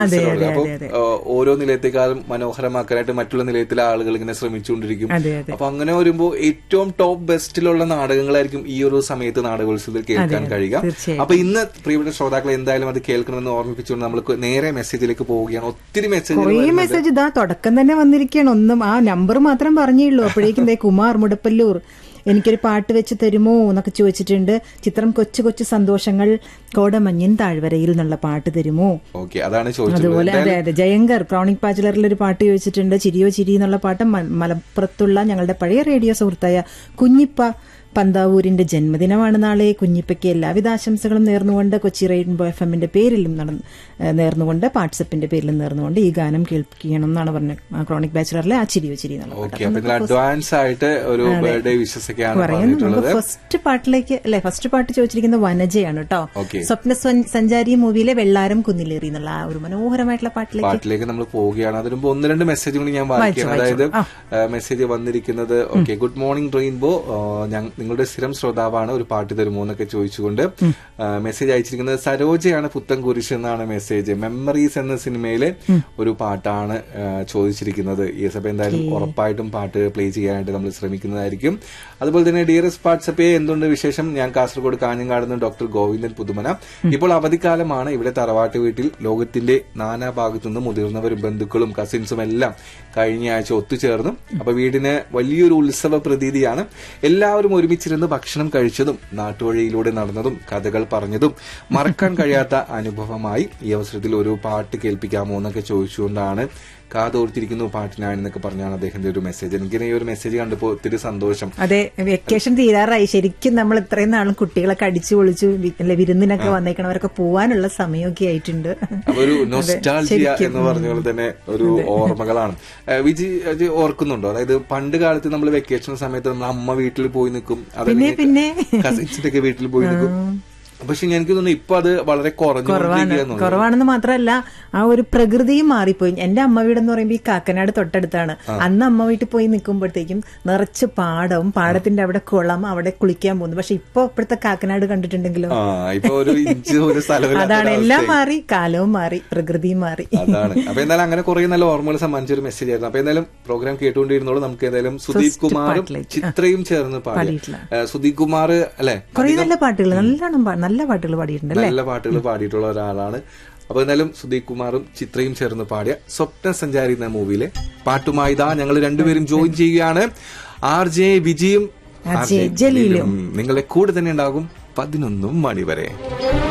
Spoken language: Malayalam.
സ്ഥലമുള്ളത് അതെ, അപ്പൊ അതെ. ഓരോ നിലയത്തെക്കാളും മനോഹരമാക്കാനായിട്ട് മറ്റുള്ള നിലയത്തിലെ ആളുകൾ ഇങ്ങനെ ശ്രമിച്ചുകൊണ്ടിരിക്കും അതെ, അതെ. അപ്പൊ അങ്ങനെ വരുമ്പോൾ ഏറ്റവും ടോപ്പ് ബെസ്റ്റിലുള്ള നാടകങ്ങളായിരിക്കും ഈ ഒരു സമയത്ത് നാടകോത്സവത്തിൽ കേൾക്കാൻ കഴിയുക തീർച്ചയായും. അപ്പൊ ഇന്ന് പ്രിയപ്പെട്ട ശ്രോതാക്കൾ എന്തായാലും അത് കേൾക്കണമെന്ന് ഓർമ്മിപ്പിച്ചുകൊണ്ട് നമ്മൾ നേരെ മെസ്സേജിലേക്ക് പോവുകയാണ് ഒത്തിരി മെസ്സേജുകൾ കുറേ വരുന്നുണ്ട്. മെസ്സേജ് ഇതാ തുടക്കം തന്നെ വന്നിരിക്കുകയാണ് ഒന്നും ആ നമ്പർ മാത്രം പറഞ്ഞേയുള്ളൂ അപ്പോഴേക്കും ദേ കുമാർ മുടപ്പല്ലൂർ എനിക്കൊരു പാട്ട് വെച്ച് തരുമോ എന്നൊക്കെ ചോദിച്ചിട്ടുണ്ട് ചിത്രം കൊച്ചു കൊച്ചു സന്തോഷങ്ങൾ കോടമഞ്ഞിൻ താഴ്വരയിൽ എന്നുള്ള പാട്ട് തരുമോ ഓക്കെ അതാണ് ചോദിച്ചത് അതുപോലെ അതെ അതെ ജയങ്കർ ക്രോണിക് പാച്ചുലറിൽ ഒരു പാട്ട് ചോദിച്ചിട്ടുണ്ട് ചിരിയോ ചിരി എന്നുള്ള പാട്ട് മ- മലപ്പുറത്തുള്ള ഞങ്ങളുടെ പഴയ റേഡിയോ സുഹൃത്തായ കുഞ്ഞിപ്പ പന്താവൂരിന്റെ ജന്മദിനമാണ് നാളെ കുഞ്ഞിപ്പയ്ക്ക് എല്ലാവിധ ആശംസകളും നേർന്നുകൊണ്ട് കൊച്ചി റെയിൻബോ എഫ് എമ്മിന്റെ പേരിലും നടന്ന് ഏഹ് നേർന്നുകൊണ്ട് വാട്സപ്പിന്റെ പേരിലും നേർന്നുകൊണ്ട് ഈ ഗാനം കേൾപ്പിക്കണം എന്നാണ് പറഞ്ഞത് ആ ക്രോണിക് ബാച്ചുലറിലെ ആ ചിരിയോ ചിരി എന്നുള്ള പാട്ട് ഓക്കെ അപ്പൊ ഇതിൽ അഡ്വാൻസ് ആയിട്ട് ഒരു ബർത്ത്ഡേ വിശ്വസിക്കാണ് പറയുന്നു പറഞ്ഞിട്ടുള്ളത് നമുക്ക് ഫസ്റ്റ് പാട്ടിലേക്ക് അല്ലെ ഫസ്റ്റ് പാട്ട് ചോദിച്ചിരിക്കുന്ന വനജയാണ് കേട്ടോ ഓക്കെ സ്വപ്ന സ്വ- സഞ്ചാരി മൂവിയിലെ വെള്ളാരം കുന്നിലേറി എന്നുള്ള ആ ഒരു മനോഹരമായിട്ടുള്ള പാട്ടിലേക്ക് പാട്ടിലേക്ക് നമ്മൾ പോവുകയാണ് അതിന് മുമ്പ് ഒന്ന് രണ്ട് മെസ്സേജ് കൂടി ഞാൻ വായിക്കുകയാണ് അതായത് മെസ്സേജ് വന്നിരിക്കുന്നത് ഓക്കെ ഗുഡ് മോർണിംഗ് റെയിൻബോ നിങ്ങളുടെ സ്ഥിരം ശ്രോതാവാണ് ഒരു പാട്ട് തരുമോ എന്നൊക്കെ ചോദിച്ചുകൊണ്ട് മെസ്സേജ് അയച്ചിരിക്കുന്നത് സരോജയാണ് പുത്തൻ കുരിശ് എന്നാണ് മെസ്സേജ് മെമ്മറീസ് എന്ന സിനിമയിലെ ഒരു പാട്ടാണ് ആ, ചോദിച്ചിരിക്കുന്നത് ഈ സഭ എന്തായാലും ഉറപ്പായിട്ടും പാട്ട് പ്ലേ ചെയ്യാനായിട്ട് നമ്മൾ ശ്രമിക്കുന്നതായിരിക്കും അതുപോലെ തന്നെ ഡിയറസ് വാട്സപ്പേ എന്തുണ്ട് വിശേഷം ഞാൻ കാസർഗോഡ് കാഞ്ഞങ്ങാട് നിന്ന് ഡോക്ടർ ഗോവിന്ദൻ പുതുമന ഇപ്പോൾ അവധിക്കാലമാണ് ഇവിടെ തറവാട്ട് വീട്ടിൽ ലോകത്തിന്റെ നാനാഭാഗത്തു നിന്ന് മുതിർന്നവരും ബന്ധുക്കളും കസിൻസും എല്ലാം കഴിഞ്ഞ ആഴ്ച ഒത്തുചേർന്നു അപ്പൊ വീടിന് വലിയൊരു ഉത്സവ പ്രതീതിയാണ് എല്ലാവരും ഒരുമിച്ചിരുന്ന് ഭക്ഷണം കഴിച്ചതും നാട്ടുവഴിയിലൂടെ നടന്നതും കഥകൾ പറഞ്ഞതും മറക്കാൻ കഴിയാത്ത അനുഭവമായി ഈ അവസരത്തിൽ ഒരു പാട്ട് കേൾപ്പിക്കാമോ എന്നൊക്കെ ചോദിച്ചുകൊണ്ടാണ് കാതോർത്തിരിക്കുന്നു പാട്ടിനാണെന്നൊക്കെ പറഞ്ഞാണ് അദ്ദേഹത്തിന്റെ ഒരു മെസ്സേജ് എനിക്ക് ഈ ഒരു മെസ്സേജ് കണ്ടപ്പോൾ ഒത്തിരി സന്തോഷം അതെ വെക്കേഷൻ തീരാറായി ശരിക്കും നമ്മൾ ഇത്രയും നാളും കുട്ടികളൊക്കെ അടിച്ചു പൊളിച്ചു വി- അല്ലെ വിരുന്നിനൊക്കെ വന്നേക്കണവരൊക്കെ പോവാനുള്ള സമയമൊക്കെ ആയിട്ടുണ്ട് അപ്പൊ ഒരു നൊസ്റ്റാൾജിയ എന്ന് പറഞ്ഞ പോലെ തന്നെ ഒരു ഓർമ്മകളാണ് ഏഹ് വിജി അത് ഓർക്കുന്നുണ്ടോ അതായത് പണ്ട് കാലത്ത് നമ്മൾ വെക്കേഷൻ സമയത്ത് നമ്മൾ അമ്മ വീട്ടിൽ പോയി നിൽക്കും പിന്നെ പിന്നെ കസിൻസിന്റെ ഒക്കെ വീട്ടിൽ പോയി നിൽക്കും പക്ഷെ എനിക്ക് തോന്നുന്നു ഇപ്പൊ അത് വളരെ കുറഞ്ഞു കുറവാണെന്ന് മാത്രമല്ല ആ ഒരു പ്രകൃതിയും മാറിപ്പോയി എന്റെ അമ്മ വീടെന്ന് പറയുമ്പോൾ ഈ കാക്കനാട് തൊട്ടടുത്താണ് അന്ന് അമ്മ വീട്ടിൽ പോയി നിൽക്കുമ്പോഴത്തേക്കും നിറച്ച് പാടവും പാടത്തിന്റെ അവിടെ കുളം അവിടെ കുളിക്കാൻ പോകുന്നു പക്ഷെ ഇപ്പൊ ഇപ്പോഴത്തെ കാക്കനാട് കണ്ടിട്ടുണ്ടെങ്കിലോ ആ ഇപ്പൊ ഒരു ഇഞ്ച് ഒരു സ്ഥലമില്ലാത്ത അതാണ് ഒരു എല്ലാം അവസ്ഥയായി. മാറി കാലവും മാറി പ്രകൃതിയും മാറി അതാണ് അപ്പൊ എന്തായാലും അങ്ങനെ കുറെ നല്ല ഓർമ്മകൾ സമ്മാനിച്ച ഒരു മെസ്സേജ് ആയിരുന്നു അപ്പൊ എന്തായാലും പ്രോഗ്രാം കേട്ടുകൊണ്ടിരുന്നോളൂ നമുക്ക് ഏതായാലും സുദീപ് കുമാറും പാട്ടിലേക്ക്. ചിത്രയും ചേർന്ന് പാടി പാടിയിട്ടുള്ള. ഏഹ് സുദീപ് കുമാർ അല്ലെ കുറെ നല്ല പാട്ടുകൾ നല്ലോണം പാ- നല്ല പാട്ടുകൾ പാടിയിട്ടുണ്ട് അല്ലേ നല്ല പാട്ടുകൾ പാടിയിട്ടുള്ള ഒരാളാണ് അപ്പൊ എന്തായാലും സുദീപ് കുമാറും ചിത്രയും ചേർന്ന് പാടിയ സ്വപ്ന സഞ്ചാരി എന്ന മൂവിയിലെ പാട്ടുമായി ഇതാ ഞങ്ങൾ രണ്ടുപേരും ജോയിൻ ചെയ്യുകയാണ് ആർ ജെ വിജിയും ആർ ജെ ജലീലും. നിങ്ങളുടെ കൂടെ തന്നെ ഉണ്ടാകും പതിനൊന്നും മണി വരെ